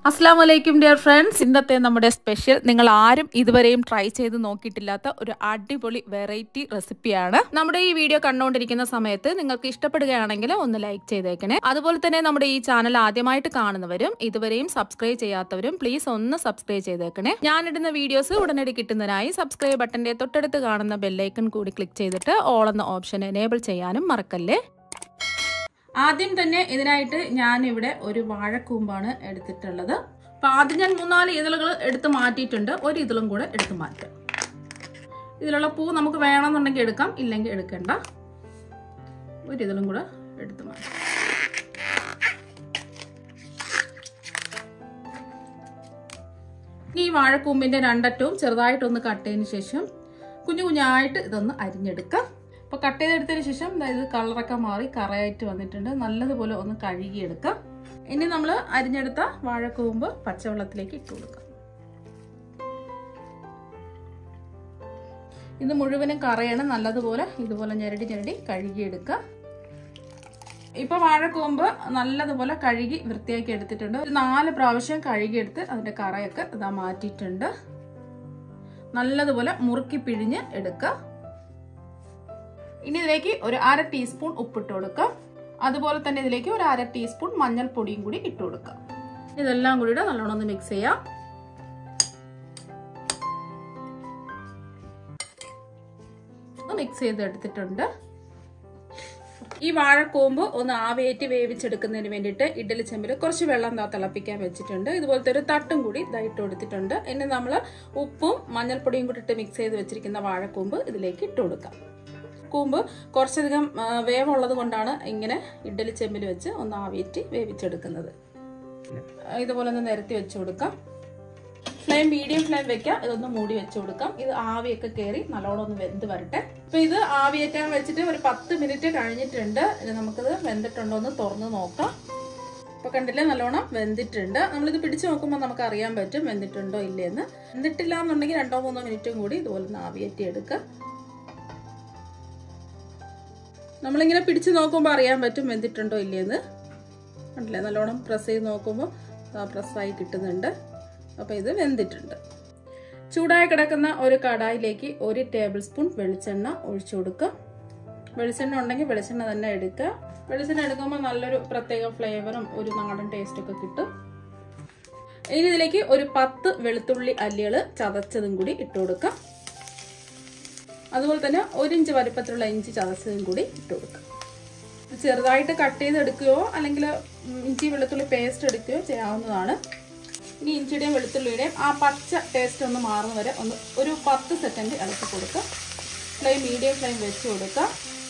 അസ്സാം വലൈക്കും dear friends ഇന്നത്തെ നമ്മുടെ സ്പെഷ്യൽ നിങ്ങൾ ആരും ഇതുവരെയും ട്രൈ ചെയ്ത് നോക്കിയിട്ടില്ലാത്ത ഒരു അടിപൊളി വെറൈറ്റി റെസിപ്പിയാണ് നമ്മുടെ ഈ വീഡിയോ കണ്ടുകൊണ്ടിരിക്കുന്ന സമയത്ത് നിങ്ങൾക്ക് ഇഷ്ടപ്പെടുകയാണെങ്കിൽ ഒന്ന് ലൈക്ക് ചെയ്തേക്കണേ അതുപോലെ തന്നെ നമ്മുടെ ഈ ചാനൽ ആദ്യമായിട്ട് കാണുന്നവരും ഇതുവരെയും സബ്സ്ക്രൈബ് ചെയ്യാത്തവരും പ്ലീസ് ഒന്ന് സബ്സ്ക്രൈബ് ചെയ്തേക്കണേ ഞാനിടുന്ന വീഡിയോസ് ഉടനടി കിട്ടുന്നതിനായി സബ്സ്ക്രൈബ് ബട്ടന്റെ തൊട്ടടുത്ത് കാണുന്ന ബെല്ലൈക്കൺ കൂടി ക്ലിക്ക് ചെയ്തിട്ട് ഓൾ എന്ന ഓപ്ഷൻ എനേബിൾ ചെയ്യാനും മറക്കല്ലേ ആദ്യം തന്നെ ഇതിനായിട്ട് ഞാൻ ഇവിടെ ഒരു വാഴക്കൂമ്പാണ് എടുത്തിട്ടുള്ളത് അപ്പൊ ആദ്യം ഞാൻ മൂന്നാല് ഇതളുകൾ എടുത്ത് മാറ്റിയിട്ടുണ്ട് ഒരു ഇതളും കൂടെ എടുത്ത് മാറ്റാം ഇതിലുള്ള പൂ നമുക്ക് വേണമെന്നുണ്ടെങ്കിൽ എടുക്കാം ഇല്ലെങ്കിൽ എടുക്കണ്ട ഒരു ഇതളും കൂടെ എടുത്ത് മാറ്റാം ഈ വാഴക്കൂമ്പിന്റെ രണ്ടറ്റവും ചെറുതായിട്ടൊന്ന് കട്ട് ചെയ്തതിന് ശേഷം കുഞ്ഞു കുഞ്ഞായിട്ട് ഇതൊന്ന് അരിഞ്ഞെടുക്കാം അപ്പോൾ കട്ട് ചെയ്തെടുത്തതിന് ശേഷം ഇത് കളറൊക്കെ മാറി കറയായിട്ട് വന്നിട്ടുണ്ട് നല്ലതുപോലെ ഒന്ന് കഴുകിയെടുക്കാം ഇനി നമ്മൾ അരിഞ്ഞെടുത്ത വാഴക്കൂമ്പ് പച്ചവെള്ളത്തിലേക്ക് ഇട്ട് കൊടുക്കാം ഇത് മുഴുവനും കറയാണ് നല്ലതുപോലെ ഇതുപോലെ ഞെരടി ഞെരടി കഴുകിയെടുക്കുക ഇപ്പൊ വാഴക്കൂമ്പ് നല്ലതുപോലെ കഴുകി വൃത്തിയാക്കി എടുത്തിട്ടുണ്ട് ഒരു നാല് പ്രാവശ്യം കഴുകിയെടുത്ത് അതിന്റെ കറയൊക്കെ ഇതാ മാറ്റിയിട്ടുണ്ട് നല്ലതുപോലെ മുറുക്കി പിഴിഞ്ഞ് എടുക്കുക ഇനി ഇതിലേക്ക് ഒരു അര ടീസ്പൂൺ ഉപ്പിട്ട് കൊടുക്കാം അതുപോലെ തന്നെ ഇതിലേക്ക് ഒരു അര ടീസ്പൂൺ മഞ്ഞൾപ്പൊടിയും കൂടി ഇട്ട് കൊടുക്കാം ഇതെല്ലാം കൂടി നല്ലോണം ഒന്ന് മിക്സ് ചെയ്യാം മിക്സ് ചെയ്ത് എടുത്തിട്ടുണ്ട് ഈ വാഴക്കൂമ്പ് ഒന്ന് ആവിയേറ്റ് വേവിച്ചെടുക്കുന്നതിന് വേണ്ടിയിട്ട് ഇഡ്ഡലി ചെമ്പിൽ കുറച്ച് വെള്ളം താ തിളപ്പിക്കാൻ വെച്ചിട്ടുണ്ട് ഇതുപോലത്തെ ഒരു തട്ടും കൂടി ഇതായിട്ട് കൊടുത്തിട്ടുണ്ട് ഇനി നമ്മൾ ഉപ്പും മഞ്ഞൾപ്പൊടിയും കൂടി ഇട്ട് മിക്സ് ചെയ്ത് വെച്ചിരിക്കുന്ന വാഴക്കൂമ്പ് ഇതിലേക്ക് ഇട്ട് കൊടുക്കാം കൂമ്പ് കുറച്ചധികം വേവുള്ളത് കൊണ്ടാണ് ഇങ്ങനെ ഇഡ്ഡലി ചെമ്പിൽ വെച്ച് ഒന്ന് ആവിയേറ്റ് വേവിച്ചെടുക്കുന്നത് ഇതുപോലെ ഒന്ന് നിരത്തി വെച്ച് കൊടുക്കാം ഫ്ലെയിം മീഡിയം ഫ്ലെയിം വെക്കാം ഇതൊന്ന് മൂടി വെച്ച് കൊടുക്കാം ഇത് ആവിയൊക്കെ കയറി നല്ലോണം ഒന്ന് വെന്ത് വരട്ടെ അപ്പൊ ഇത് ആവിയേറ്റാൻ വെച്ചിട്ട് ഒരു പത്ത് മിനിറ്റ് കഴിഞ്ഞിട്ടുണ്ട് ഇത് നമുക്കിത് വെന്തിട്ടുണ്ടോ എന്ന് തുറന്ന് നോക്കാം ഇപ്പൊ കണ്ടില്ലേ നല്ലോണം വെന്തിട്ടുണ്ട് നമ്മളിത് പിടിച്ചു നോക്കുമ്പോൾ നമുക്ക് അറിയാൻ പറ്റും വെന്തിട്ടുണ്ടോ ഇല്ലേന്ന് വെന്തിട്ടില്ല എന്നുണ്ടെങ്കിൽ രണ്ടോ മൂന്നോ മിനിറ്റും കൂടി ഇതുപോലെ ഒന്ന് ആവിയേറ്റി എടുക്കുക നമ്മളിങ്ങനെ പിടിച്ചു നോക്കുമ്പോൾ അറിയാൻ പറ്റും വെന്തിട്ടുണ്ടോ ഇല്ലയെന്ന് കണ്ടില്ലേ നല്ലോണം പ്രസ് ചെയ്ത് നോക്കുമ്പോൾ പ്രസ്സായി കിട്ടുന്നുണ്ട് അപ്പോൾ ഇത് വെന്തിട്ടുണ്ട് ചൂടായി കിടക്കുന്ന ഒരു കടായിലേക്ക് ഒരു ടേബിൾ സ്പൂൺ വെളിച്ചെണ്ണ ഒഴിച്ചു കൊടുക്കുക വെളിച്ചെണ്ണ ഉണ്ടെങ്കിൽ വെളിച്ചെണ്ണ തന്നെ എടുക്കുക വെളിച്ചെണ്ണ എടുക്കുമ്പോൾ നല്ലൊരു പ്രത്യേക ഫ്ലേവറും ഒരു നാടൻ ടേസ്റ്റൊക്കെ കിട്ടും ഇനി ഇതിലേക്ക് ഒരു പത്ത് വെളുത്തുള്ളി അല്ലികൾ ചതച്ചതും കൂടി ഇട്ട് കൊടുക്കാം അതുപോലെ തന്നെ ഒരു ഇഞ്ച് വലിപ്പത്തിലുള്ള ഇഞ്ചി ചതച്ചതും കൂടി ഇട്ട് കൊടുക്കാം ചെറുതായിട്ട് കട്ട് ചെയ്ത് എടുക്കുകയോ അല്ലെങ്കിൽ ഇഞ്ചി വെളുത്തുള്ളി പേസ്റ്റ് എടുക്കുകയോ ചെയ്യാവുന്നതാണ് ഇനി ഇഞ്ചിയുടെയും വെളുത്തുള്ളിയുടെയും ആ പച്ച ടേസ്റ്റ് ഒന്ന് മാറുന്ന വരെ ഒന്ന് ഒരു പത്ത് സെക്കൻഡ് ഇളക്കി കൊടുക്കുക ഫ്ലെയിം മീഡിയം ഫ്ലെയിം വെച്ച് കൊടുക്കുക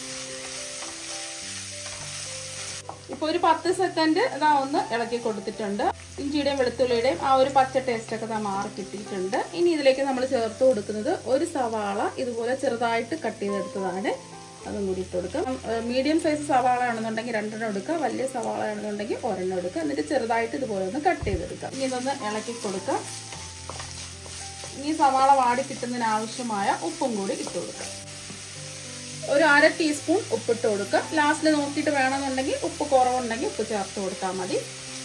ഇപ്പോൾ ഒരു പത്ത് സെക്കൻഡ് ഇതാ ഒന്ന് ഇളക്കി കൊടുത്തിട്ടുണ്ട് ഇഞ്ചിയുടെയും വെളുത്തുള്ളിയുടെയും ആ ഒരു പച്ച ടേസ്റ്റ് ഒക്കെ ഇതാ മാറി കിട്ടിയിട്ടുണ്ട് ഇനി ഇതിലേക്ക് നമ്മൾ ചേർത്ത് കൊടുക്കുന്നത് ഒരു സവാള ഇതുപോലെ ചെറുതായിട്ട് കട്ട് ചെയ്തെടുത്തതാണ് അതും കൂടി ഇട്ട് കൊടുക്കാം മീഡിയം സൈസ് സവാള ആണെന്നുണ്ടെങ്കിൽ രണ്ടെണ്ണം എടുക്കുക വലിയ സവാള ആണെന്നുണ്ടെങ്കിൽ ഒരെണ്ണം എടുക്കുക എന്നിട്ട് ചെറുതായിട്ട് ഇതുപോലെ ഒന്ന് കട്ട് ചെയ്തെടുക്കാം ഇനി ഇതൊന്ന് ഇളക്കി കൊടുക്കാം ഇനി സവാള വാടി കിട്ടുന്നതിന് ആവശ്യമായ ഉപ്പും കൂടി ഇട്ട് കൊടുക്കാം ഒരു അര ടീസ്പൂൺ ഉപ്പിട്ട് കൊടുക്കുക ലാസ്റ്റിൽ നോക്കിയിട്ട് വേണമെന്നുണ്ടെങ്കിൽ ഉപ്പ് കുറവുണ്ടെങ്കിൽ ഉപ്പ് ചേർത്ത് കൊടുത്താൽ മതി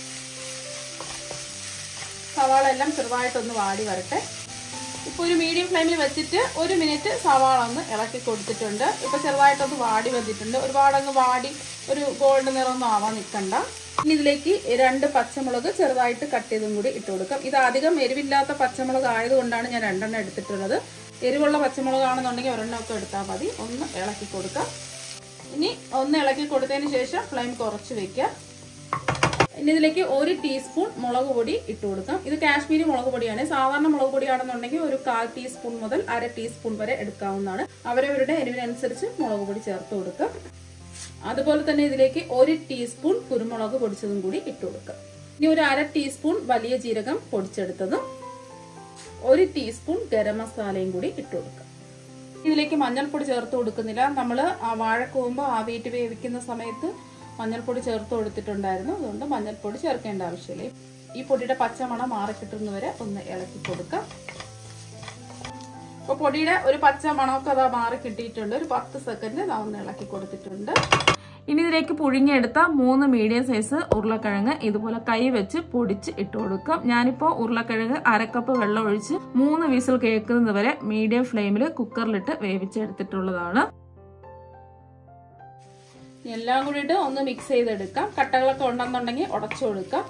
സവാള എല്ലാം ചെറുതായിട്ടൊന്ന് വാടി വരട്ടെ ഇപ്പോൾ ഒരു മീഡിയം ഫ്ലെയിമിൽ വെച്ചിട്ട് ഒരു മിനിറ്റ് സവാള ഒന്ന് ഇളക്കി കൊടുത്തിട്ടുണ്ട് ഇപ്പോൾ ചെറുതായിട്ടൊന്ന് വാടി വന്നിട്ടുണ്ട് ഒരുപാട് അങ്ങ് വാടി ഒരു ഗോൾഡ് നിറമൊന്നും ആവാൻ നിൽക്കണ്ട ഇനി ഇതിലേക്ക് രണ്ട് പച്ചമുളക് ചെറുതായിട്ട് കട്ട് ചെയ്തും കൂടി ഇട്ട് കൊടുക്കാം ഇത് അധികം എരിവില്ലാത്ത പച്ചമുളക് ആയതുകൊണ്ടാണ് ഞാൻ രണ്ടെണ്ണം എടുത്തിട്ടുള്ളത് എരിവുള്ള പച്ചമുളകാണെന്നുണ്ടെങ്കിൽ ഒരെണ്ണം ഒക്കെ എടുത്താൽ മതി ഒന്ന് ഇളക്കി കൊടുക്കാം ഇനി ഒന്ന് ഇളക്കി കൊടുത്തതിന് ശേഷം ഫ്ലെയിം കുറച്ച് വെക്കുക ഇനി ഇതിലേക്ക് ഒരു ടീസ്പൂൺ മുളക് പൊടി ഇട്ട് കൊടുക്കാം ഇത് കാശ്മീരി മുളക് പൊടിയാണ് സാധാരണ മുളക് പൊടിയാണെന്നുണ്ടെങ്കിൽ ഒരു കാൽ ടീസ്പൂൺ മുതൽ അര ടീസ്പൂൺ വരെ എടുക്കാവുന്നതാണ് അവരവരുടെ എരിവിനനുസരിച്ച് മുളക് പൊടി ചേർത്ത് കൊടുക്കുക അതുപോലെ തന്നെ ഇതിലേക്ക് ഒരു ടീസ്പൂൺ കുരുമുളക് പൊടിച്ചതും കൂടി ഇട്ട് കൊടുക്കുക ഇനി ഒരു അര ടീസ്പൂൺ വലിയ ജീരകം പൊടിച്ചെടുത്തതും ഒരു ടീസ്പൂൺ ഗരം മസാലയും കൂടി ഇട്ട് കൊടുക്കുക ഇതിലേക്ക് മഞ്ഞൾപ്പൊടി ചേർത്ത് കൊടുക്കുന്നില്ല നമ്മൾ വാഴക്കൂമ്പ് ആവിയിട്ട് വേവിക്കുന്ന സമയത്ത് മഞ്ഞൾപ്പൊടി ചേർത്ത് കൊടുത്തിട്ടുണ്ടായിരുന്നു അതുകൊണ്ട് മഞ്ഞൾപ്പൊടി ചേർക്കേണ്ട ആവശ്യമില്ല ഈ പൊടിയുടെ പച്ചമണം മാറി കിട്ടുന്നവരെ ഒന്ന് ഇളക്കി കൊടുക്കാം അപ്പോൾ പൊടിയുടെ ഒരു പച്ച മണമൊക്കെ അതാ മാറി കിട്ടിയിട്ടുണ്ട് ഒരു പത്ത് സെക്കൻഡ് ഇതാ ഒന്ന് ഇളക്കി കൊടുത്തിട്ടുണ്ട് ഇനി ഇതിലേക്ക് പുഴുങ്ങിയെടുത്ത മൂന്ന് മീഡിയം സൈസ് ഉരുളക്കിഴങ്ങ് ഇതുപോലെ കൈ വെച്ച് പൊടിച്ച് ഇട്ട് കൊടുക്കാം ഞാനിപ്പോൾ ഉരുളക്കിഴങ്ങ് അരക്കപ്പ് വെള്ളം ഒഴിച്ച് മൂന്ന് വിസിൽ കേൾക്കുന്നത് വരെ മീഡിയം ഫ്ലെയിമിൽ കുക്കറിലിട്ട് വേവിച്ചെടുത്തിട്ടുള്ളതാണ് എല്ലാം കൂടിയിട്ട് ഒന്ന് മിക്സ് ചെയ്തെടുക്കാം കട്ടകളൊക്കെ ഉണ്ടെന്നുണ്ടെങ്കിൽ ഉടച്ചു കൊടുക്കാം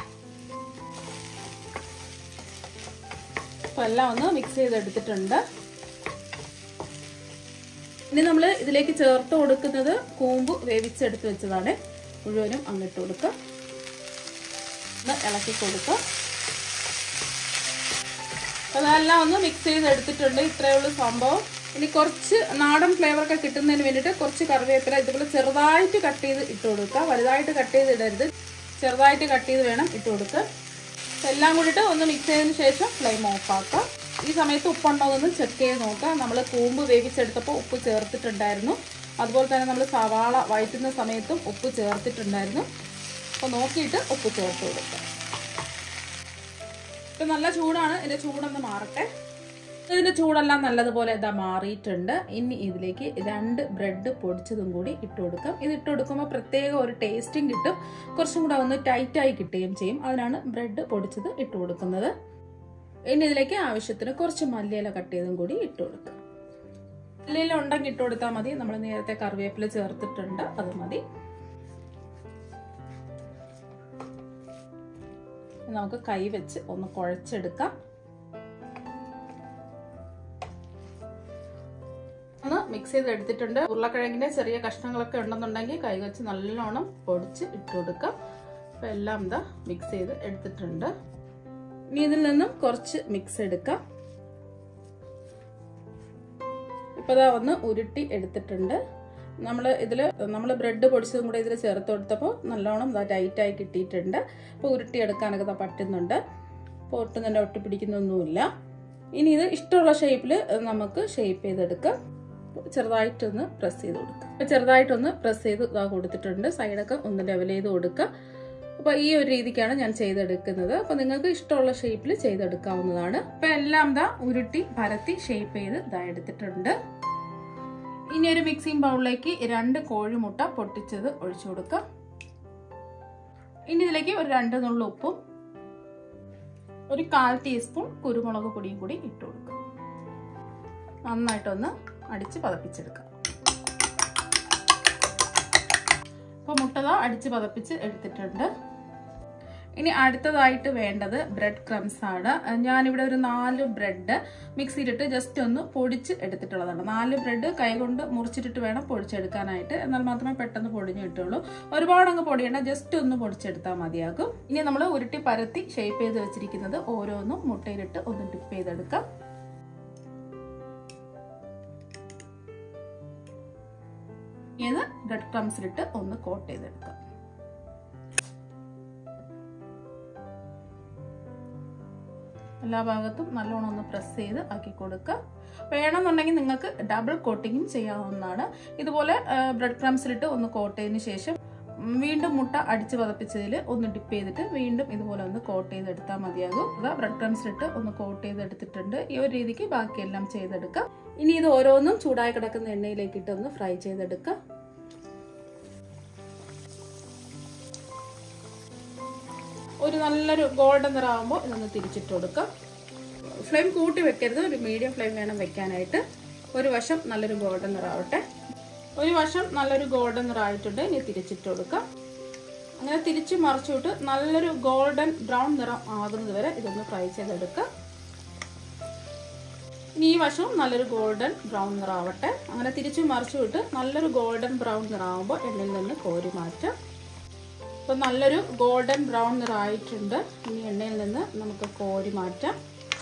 അപ്പൊ എല്ലാം ഒന്ന് മിക്സ് ചെയ്തെടുത്തിട്ടുണ്ട് ഇനി നമ്മൾ ഇതിലേക്ക് ചേർത്ത് കൊടുക്കുന്നത് കൂമ്പ് വേവിച്ചെടുത്ത് വെച്ചതാണ് മുഴുവനും അങ്ങിട്ട് കൊടുക്കുക ഒന്ന് ഇളക്കി കൊടുക്കുക അതെല്ലാം ഒന്ന് മിക്സ് ചെയ്ത് എടുത്തിട്ടുണ്ട് ഇത്രയേ ഉള്ളൂ സംഭവം ഇനി കുറച്ച് നാടൻ ഫ്ലേവർ ഒക്കെ കിട്ടുന്നതിന് വേണ്ടിയിട്ട് കുറച്ച് കറിവേപ്പില ഇതുപോലെ ചെറുതായിട്ട് കട്ട് ചെയ്ത് ഇട്ട് കൊടുക്കുക വലുതായിട്ട് കട്ട് ചെയ്ത് ഇടരുത് ചെറുതായിട്ട് കട്ട് ചെയ്ത് വേണം ഇട്ട് കൊടുക്കുക എല്ലാം കൂടിയിട്ട് ഒന്ന് മിക്സ് ചെയ്തതിന് ശേഷം ഫ്ലെയിം ഓഫ് ആക്കാം ഈ സമയത്ത് ഉപ്പുണ്ടോ എന്ന് ചെക്ക് ചെയ്ത് നോക്കാം നമ്മൾ കൂമ്പ് വേവിച്ചെടുത്തപ്പോൾ ഉപ്പ് ചേർത്തിട്ടുണ്ടായിരുന്നു അതുപോലെ തന്നെ നമ്മൾ സവാള വഴറ്റുന്ന സമയത്തും ഉപ്പ് ചേർത്തിട്ടുണ്ടായിരുന്നു അപ്പോൾ നോക്കിയിട്ട് ഉപ്പ് ചേർത്ത് കൊടുക്കാം ഇപ്പം നല്ല ചൂടാണ് ഇതിൻ്റെ ചൂടൊന്ന് മാറട്ടെ ഇതിൻ്റെ ചൂടെല്ലാം നല്ലതുപോലെ ഇതാ മാറിയിട്ടുണ്ട് ഇനി ഇതിലേക്ക് രണ്ട് ബ്രെഡ് പൊടിച്ചതും കൂടി ഇട്ട് കൊടുക്കാം ഇത് ഇട്ട് കൊടുക്കുമ്പോൾ പ്രത്യേക ഒരു ടേസ്റ്റും കിട്ടും കുറച്ചും കൂടെ ഒന്ന് ടൈറ്റായി കിട്ടുകയും ചെയ്യും അതിനാണ് ബ്രെഡ് പൊടിച്ചത് ഇട്ട് കൊടുക്കുന്നത് ഇനി ഇതിലേക്ക് ആവശ്യത്തിന് കുറച്ച് മല്ലിയില കട്ട് ചെയ്തും കൂടി ഇട്ട് കൊടുക്കാം മല്ലിയില ഉണ്ടെങ്കിൽ ഇട്ട് കൊടുത്താൽ മതി നമ്മൾ നേരത്തെ കറിവേപ്പില ചേർത്തിട്ടുണ്ട് അത് മതി നമുക്ക് കൈ വെച്ച് ഒന്ന് കുഴച്ചെടുക്കാം ഒന്ന് മിക്സ് ചെയ്ത് എടുത്തിട്ടുണ്ട് ഉരുളക്കിഴങ്ങിന്റെ ചെറിയ കഷ്ണങ്ങളൊക്കെ ഉണ്ടെന്നുണ്ടെങ്കിൽ കൈ വെച്ച് നല്ലോണം പൊടിച്ച് ഇട്ട് കൊടുക്കാം അപ്പം എല്ലാം ഇതാ മിക്സ് ചെയ്ത് എടുത്തിട്ടുണ്ട് ഇനി ഇതിൽ നിന്നും കുറച്ച് മിക്സ് എടുക്കാം ഇപ്പൊ ഇതാ ഒന്ന് ഉരുട്ടി എടുത്തിട്ടുണ്ട് നമ്മൾ ഇതിൽ നമ്മൾ ബ്രെഡ് പൊടിച്ചതും കൂടെ ഇതിൽ ചേർത്ത് കൊടുത്തപ്പോൾ നല്ലോണം ഇതാ ടൈറ്റായി കിട്ടിയിട്ടുണ്ട് അപ്പോൾ ഉരുട്ടി എടുക്കാനൊക്കെ ഇതാ പറ്റുന്നുണ്ട് അപ്പോൾ ഒട്ടും തന്നെ ഒട്ടി പിടിക്കുന്നൊന്നുമില്ല ഇനി ഇത് ഇഷ്ടമുള്ള ഷേപ്പിൽ നമുക്ക് ഷേപ്പ് ചെയ്തെടുക്കാം ചെറുതായിട്ടൊന്ന് പ്രസ് ചെയ്ത് കൊടുക്കുക അപ്പോൾ ചെറുതായിട്ടൊന്ന് പ്രസ് ചെയ്ത് ഇതാ കൊടുത്തിട്ടുണ്ട് സൈഡൊക്കെ ഒന്ന് ലെവൽ ചെയ്ത് കൊടുക്കുക അപ്പോൾ ഈ ഒരു രീതിക്കാണ് ഞാൻ ചെയ്തെടുക്കുന്നത് അപ്പോൾ നിങ്ങൾക്ക് ഇഷ്ടമുള്ള ഷേപ്പിൽ ചെയ്തെടുക്കാവുന്നതാണ് അപ്പോൾ എല്ലാം ഇതാ ഉരുട്ടി പരത്തി ഷേപ്പ് ചെയ്ത് ഇതാ എടുത്തിട്ടുണ്ട് ഇനി ഒരു മിക്സിംഗ് ബൗളിലേക്ക് രണ്ട് കോഴിമുട്ട പൊട്ടിച്ചത് ഒഴിച്ചു കൊടുക്കാം ഇനി ഇതിലേക്ക് ഒരു രണ്ട് നുള്ളു ഉപ്പും ഒരു കാൽ ടീസ്പൂൺ കുരുമുളക് പൊടിയും കൂടി ഇട്ട് കൊടുക്കാം നന്നായിട്ടൊന്ന് അടിച്ച് പതപ്പിച്ചെടുക്കാം അപ്പോൾ മുട്ടത അടിച്ച് പതപ്പിച്ച് എടുത്തിട്ടുണ്ട് ഇനി അടുത്തതായിട്ട് വേണ്ടത് ബ്രെഡ് ക്രംസ് ആണ് ഞാനിവിടെ ഒരു നാല് ബ്രെഡ് മിക്സിയിലിട്ട് ജസ്റ്റ് ഒന്ന് പൊടിച്ച് എടുത്തിട്ടുള്ളതാണ് നാല് ബ്രെഡ് കൈകൊണ്ട് മുറിച്ചിട്ടിട്ട് വേണം പൊടിച്ചെടുക്കാനായിട്ട് എന്നാൽ മാത്രമേ പെട്ടെന്ന് പൊടിഞ്ഞു കിട്ടുള്ളൂ ഒരുപാട് അങ്ങ് പൊടിയേണ്ട ജസ്റ്റ് ഒന്ന് പൊടിച്ചെടുത്താൽ മതിയാകും ഇനി നമ്മൾ ഉരുട്ടി പരത്തി ഷേപ്പ് ചെയ്ത് വെച്ചിരിക്കുന്നത് ഓരോന്നും മുട്ടയിലിട്ട് ഒന്ന് ഡിപ്പ് ചെയ്തെടുക്കാം ഇത് ബ്രെഡ് ക്രംസിലിട്ട് ഒന്ന് കോട്ട് ചെയ്തെടുക്കാം എല്ലാ ഭാഗത്തും നല്ലോണം ഒന്ന് പ്രസ് ചെയ്ത് ആക്കി കൊടുക്കുക വേണമെന്നുണ്ടെങ്കിൽ നിങ്ങൾക്ക് ഡബിൾ കോട്ടിങ്ങും ചെയ്യാവുന്നതാണ് ഇതുപോലെ ബ്രെഡ് ക്രംസിലിട്ട് ഒന്ന് കോട്ട് ചെയ്തതിന് ശേഷം വീണ്ടും മുട്ട അടിച്ച് പതപ്പിച്ചതിൽ ഒന്ന് ഡിപ്പ് ചെയ്തിട്ട് വീണ്ടും ഇതുപോലെ ഒന്ന് കോട്ട് ചെയ്തെടുത്താൽ മതിയാകും അതാ ബ്രെഡ് ക്രംസിലിട്ട് ഒന്ന് കോട്ട് ചെയ്തെടുത്തിട്ടുണ്ട് ഈ ഒരു രീതിക്ക് ബാക്കിയെല്ലാം ചെയ്തെടുക്കാം ഇനി ഇത് ഓരോന്നും ചൂടായി കിടക്കുന്ന എണ്ണയിലേക്ക് ഇട്ട് ഒന്ന് ഫ്രൈ ചെയ്തെടുക്കാം ഒരു നല്ലൊരു ഗോൾഡൻ നിറമാകുമ്പോൾ ഇതൊന്ന് തിരിച്ചിട്ട് കൊടുക്കാം ഫ്ലെയിം കൂട്ടി വെക്കരുത് ഒരു മീഡിയം ഫ്ലെയിം വേണം വെക്കാനായിട്ട് ഒരു വശം നല്ലൊരു ഗോൾഡൻ നിറാവട്ടെ ഒരു വശം നല്ലൊരു ഗോൾഡൻ നിറായിട്ടുണ്ട് ഇനി തിരിച്ചിട്ട് കൊടുക്കാം അങ്ങനെ തിരിച്ച് മറിച്ചിട്ട് നല്ലൊരു ഗോൾഡൻ ബ്രൗൺ നിറം ആകുന്നത് വരെ ഇതൊന്ന് ഫ്രൈ ചെയ്തെടുക്കാം ഇനി ഈ വശവും നല്ലൊരു ഗോൾഡൻ ബ്രൗൺ നിറാവട്ടെ അങ്ങനെ തിരിച്ച് മറിച്ചു വിട്ട് നല്ലൊരു ഗോൾഡൻ ബ്രൗൺ നിറാവുമ്പോൾ എണ്ണയിൽ നിന്ന് കോരി മാറ്റാം ഇപ്പം നല്ലൊരു ഗോൾഡൻ ബ്രൗൺ നിറായിട്ടുണ്ട് ഇനി എണ്ണയിൽ നിന്ന് നമുക്ക് കോരി മാറ്റാം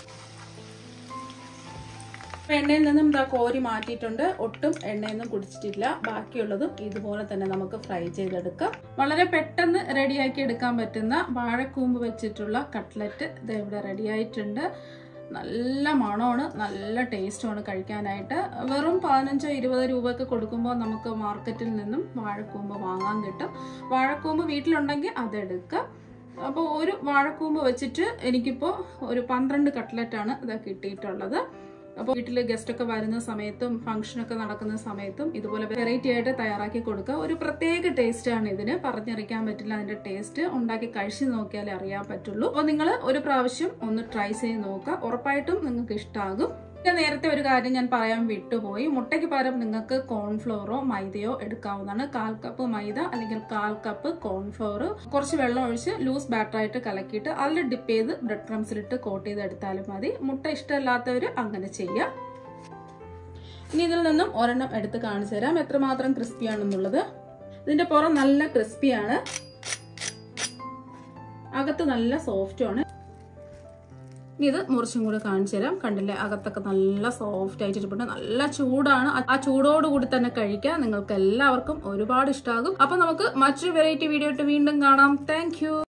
ഇപ്പം എണ്ണയിൽ നിന്നും ഇതാ കോരി മാറ്റിയിട്ടുണ്ട് ഒട്ടും എണ്ണയൊന്നും കുടിച്ചിട്ടില്ല ബാക്കിയുള്ളതും ഇതുപോലെ തന്നെ നമുക്ക് ഫ്രൈ ചെയ്തെടുക്കാം വളരെ പെട്ടെന്ന് റെഡിയാക്കി എടുക്കാൻ പറ്റുന്ന വാഴക്കൂമ്പ് വെച്ചിട്ടുള്ള കട്ട്ലറ്റ് ഇത് ഇവിടെ റെഡിയായിട്ടുണ്ട് നല്ല മണമാണ് നല്ല ടേസ്റ്റുമാണ് കഴിക്കാനായിട്ട് വെറും പതിനഞ്ചോ ഇരുപത് രൂപയൊക്കെ കൊടുക്കുമ്പോൾ നമുക്ക് മാർക്കറ്റിൽ നിന്നും വാഴക്കൂമ്പ് വാങ്ങാൻ കിട്ടും വാഴക്കൂമ്പ് വീട്ടിലുണ്ടെങ്കിൽ അതെടുക്കുക അപ്പോൾ ഒരു വാഴക്കൂമ്പ് വെച്ചിട്ട് എനിക്കിപ്പോൾ ഒരു പന്ത്രണ്ട് കട്ട്ലറ്റാണ് ഇത് കിട്ടിയിട്ടുള്ളത് അപ്പോൾ വീട്ടിൽ ഗസ്റ്റ് ഒക്കെ വരുന്ന സമയത്തും ഫംഗ്ഷൻ ഒക്കെ നടക്കുന്ന സമയത്തും ഇതുപോലെ വെറൈറ്റി ആയിട്ട് തയ്യാറാക്കി കൊടുക്കുക ഒരു പ്രത്യേക ടേസ്റ്റ് ആണ് ഇതിന് പറഞ്ഞറിയിക്കാൻ പറ്റില്ല അതിന്റെ ടേസ്റ്റ് ഉണ്ടാക്കി കഴിച്ചു നോക്കിയാലേ അറിയാൻ പറ്റുള്ളൂ അപ്പോൾ നിങ്ങൾ ഒരു പ്രാവശ്യം ഒന്ന് ട്രൈ ചെയ്ത് നോക്കുക ഉറപ്പായിട്ടും നിങ്ങൾക്ക് ഇഷ്ടമാകും ഞാൻ നേരത്തെ ഒരു കാര്യം ഞാൻ പറയാൻ വിട്ടുപോയി മുട്ടയ്ക്ക് പകരം നിങ്ങൾക്ക് കോൺഫ്ലോറോ മൈദയോ എടുക്കാവുന്നതാണ് കാൽ കപ്പ് മൈദ അല്ലെങ്കിൽ കാൽ കപ്പ് കോൺഫ്ലോർ കുറച്ച് വെള്ളം ഒഴിച്ച് ലൂസ് ബാറ്ററായിട്ട് കലക്കിയിട്ട് അതിൽ ഡിപ്പ് ചെയ്ത് ബ്രെഡ് ക്രംസിലിട്ട് കോട്ട് ചെയ്ത് എടുത്താലും മതി മുട്ട ഇഷ്ടമില്ലാത്തവർ അങ്ങനെ ചെയ്യാം ഇനി ഇതിൽ നിന്നും ഒരെണ്ണം എടുത്ത് കാണിച്ചു തരാം എത്രമാത്രം ക്രിസ്പിയാണെന്നുള്ളത് ഇതിന്റെ പുറം നല്ല ക്രിസ്പിയാണ് അകത്ത് നല്ല സോഫ്റ്റുമാണ് ഇനി ഇത് മുറിച്ചും കൂടെ കാണിച്ചു തരാം കണ്ടില്ലേ അകത്തൊക്കെ നല്ല സോഫ്റ്റ് ആയിട്ട് ഇരിപ്പുണ്ട് നല്ല ചൂടാണ് ആ ചൂടോടുകൂടി തന്നെ കഴിക്കാം നിങ്ങൾക്ക് എല്ലാവർക്കും ഒരുപാട് ഇഷ്ടമാകും അപ്പൊ നമുക്ക് മറ്റൊരു വെറൈറ്റി വീഡിയോ ഇട്ട് വീണ്ടും കാണാം താങ്ക്